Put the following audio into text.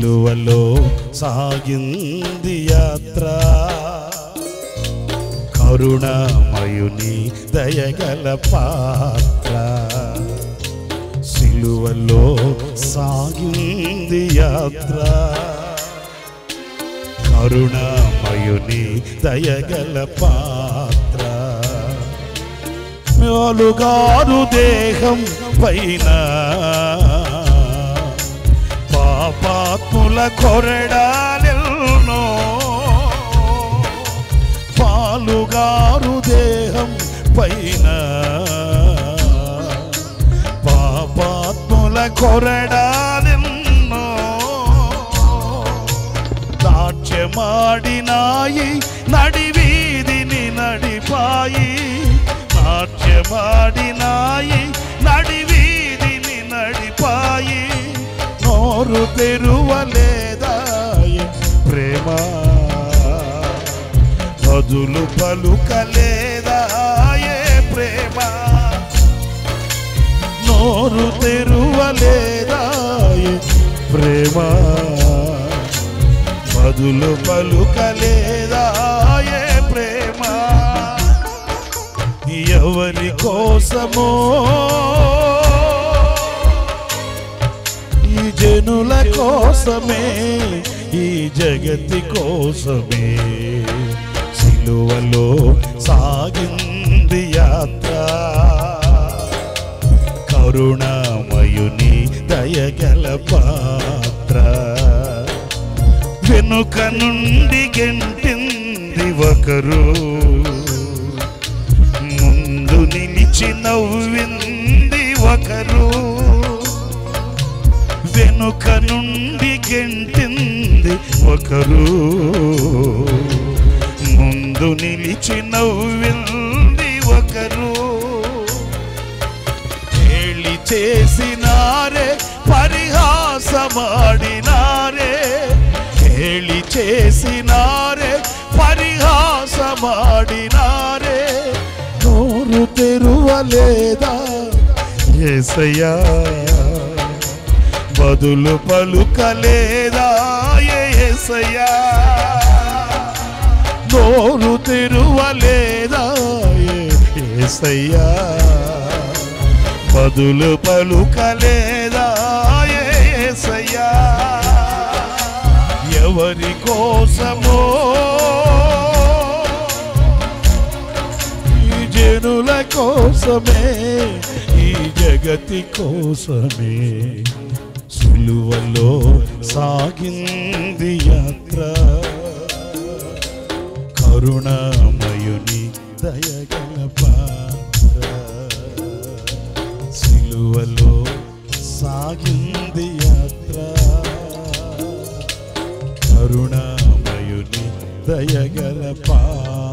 సిలువలో సాగింది యాత్ర కరుణామయుని దయగల పాత్ర సిలువలో సాగింది యాత్ర కరుణామయుని దయగల పాత్ర మ్యోలుగారు దేహం పైన పాపాత్ముల కొరడాలెల్నో పాలుగారు దేహం పైన పాపాత్ముల కొరడాలెన్నో నాట్యమాడినాయి నడివీధిని నడిపాయి నాట్యమాడినాయి నడివీధిని నడిపాయి నోరు తెరువలేదాయ ప్రేమ బదులు పలుకలేదాయే ప్రేమ నోరు తెరువలేదాయే ప్రేమ బదులు పలుకలేదాయే ప్రేమ ఎవరి కోసమో ఈ జనుల కోసమే ఈ జగతి కోసమే సిలువలో సాగింది యాత్ర కరుణామయుని దయగల పాత్ర వెనుక నుండి గెంటింది ఒకరు ముందు నిలిచి నవ్వింది ఒకరు వెనుక నుండి గెంటింది ఒకరు ముందు నిలిచి నవ్వింది ఒకరు కేళి చేసినారే పరిహాసమాడినారే కేళి చేసినారే పరిహాసమాడినారే నోరు తెరువలేదా ఏసయ్యా బదులు పలుకలేదా ఏసయ్యా నోరు తెరువలేదా ఏసయ్యా బదులు పలుకలేదా ఏసయ్యా ఎవరి కోసమో ఈ జనుల కోసమే ఈ జగతి కోసమే సులువలో సాగింది యాత్ర కరుణామయుని దయగల పాత్ర సిలువలో సాగింది యాత్ర కరుణామయుని దయగల పాత్ర